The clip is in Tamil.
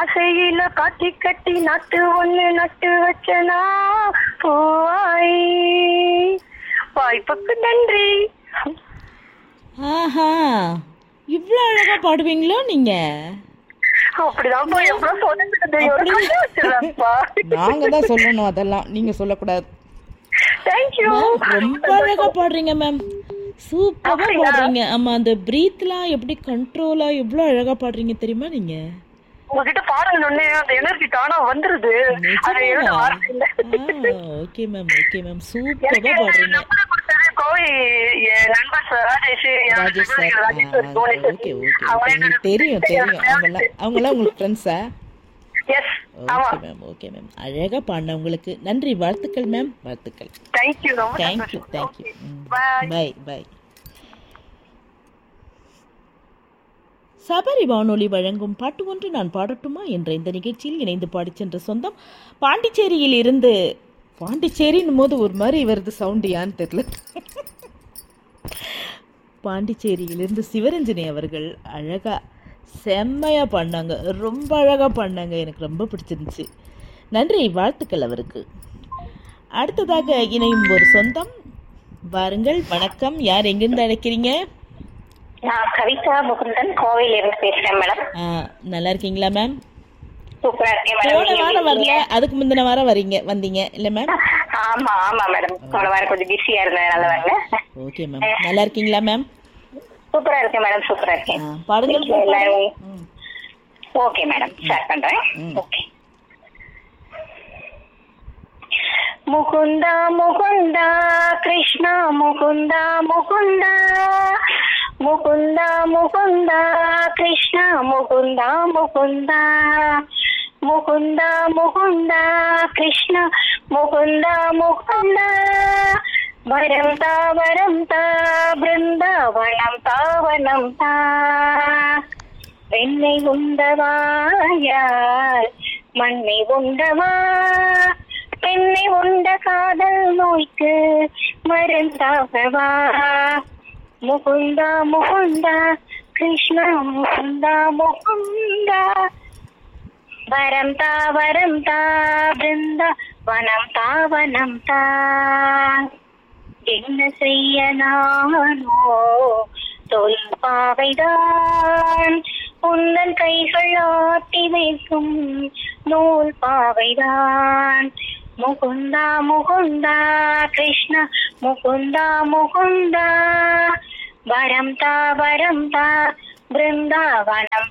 ஆசையில காட்டி கட்டி நட்டு ஒண்ணு நட்டு வச்சனா பூவாய் வாய்ப்புக்கு நன்றி ஆஹா இவ்வளோ அழகா பாடுவீங்களோ நீங்க அப்படிதான்ப்பா எவ்வளவு சொன்னது ஒரு கண்ணு வச்சிடறாப்பா நாங்க தான் சொல்லணும் அதெல்லாம் நீங்க சொல்லக்கூடாது தேங்க்யூ மேம் ரொம்ப அழகா பாடுறீங்க மேம் சூப்பரா அப்படியா? பாடுறீங்க ஆமா அந்த பிரீத்லாம் எப்படி கண்ட்ரோலா எவ்வளோ அழகா பாடுறீங்க தெரியுமா நீங்க உங்ககிட்ட பாடணுன்னே அந்த எனர்ஜி தானா வந்துருது அதை எழுத வார்த்தை இல்ல ஓகே மேம் ஓகே மேம் சூப்பரா எனக்கு பாடுறீங்க நம்பர் கொடுத்தது கோவை என் நண்பர் சார் ராஜேஷ் என் ராஜேஷ் சார் சகோதரி Rajesh sir Bhuvaneswari. Okay okay அவங்க ஓகே என்னோட தெரியும் தெரியும் அவங்களாம் அவங்களாம் உங்களுக்கு ஃப்ரெண்ட்ஸா எஸ் ஆமா ஓகே மேம் ஓகே மேம் அழகா பாடின உங்களுக்கு நன்றி வாழ்த்துக்கள் மேம் வாழ்த்துக்கள் தேங்க்யூ ரொம்ப தேங்க்யூ சந்தோஷம் thank you Bye. Bye bye Sabari வானொலி வழங்கும் பாட்டு ஒன்று நான் பாடட்டுமா என்ற இந்த நிகழ்ச்சியில் இணைந்து பாடிச் சென்ற சொந்தம் பாண்டிச்சேரியில் இருந்து பாண்டிச்சேரின்னும் போது ஒரு மாதிரி வருது சவுண்டு யான்னு தெரியல பாண்டிச்சேரியிலிருந்து சிவரஞ்சனி அவர்கள் அழகா செம்மையா பாடினாங்க ரொம்ப அழகா பாடினாங்க எனக்கு ரொம்ப பிடிச்சிருந்துச்சு நன்றி வாழ்த்துக்கள் அவருக்கு அடுத்ததாக இணையும் ஒரு சொந்தம் வாருங்கள் வணக்கம் யார் எங்கிருந்து அழைக்கிறீங்க நான் கவிதா முகுந்தன் கோவையில இருந்து பேசுறேன் மேடம் ஆ, நல்லா இருக்கீங்களா மேம் சூப்பரா இருக்கேன் போன மேடம் வாரம் வரல அதுக்கு முந்தின வாரம் வரீங்க வந்தீங்க இல்ல மேம் ஆமா ஆமா மேடம் போன வாரம் கொஞ்சம் பிஸியா இருந்ததுனால வரல ஓகே மேம் நல்லா இருக்கீங்களா மேம் சூப்பரா இருக்கேன் மேடம் சூப்பரா இருக்கேன் பாடுங்கள் வீட்ல எல்லாரும் ம். ஓகே மேடம் ஸ்டார்ட் பண்றேன் ம். ஓகே முகுந்தா முகுந்தா கிருஷ்ணா முகுந்தா முகுந்தா முகுந்தா முகுந்தா கிருஷ்ணா முகுந்தா முகுந்தா முகுந்தா முகுந்தா கிருஷ்ணா முகுந்தா முகுந்தா வரம் தா வரம் தா பிருந்தாவனம் தாவனம் தா வெண்ணை உண்டவாயால் மண்ணை உண்டவா பெண்ணை உண்ட காதல் நோய்க்கு மருந்தாகவா முகுந்தா முகுந்தா கிருஷ்ணா முகுந்தா முகுந்தா வரம் தா வரம் தா பிருந்தா வனம் தா வனம் தா என்ன செய்ய நானோ தொல் பாவைதான் உந்தன் கைகள் ஆட்டி வைக்கும் நூல் பாவைதான் முகுந்தா முகுந்தா கிருஷ்ணா முகுந்தா முகுந்தா வரம் தா வரம் தா பிருந்தாவனம்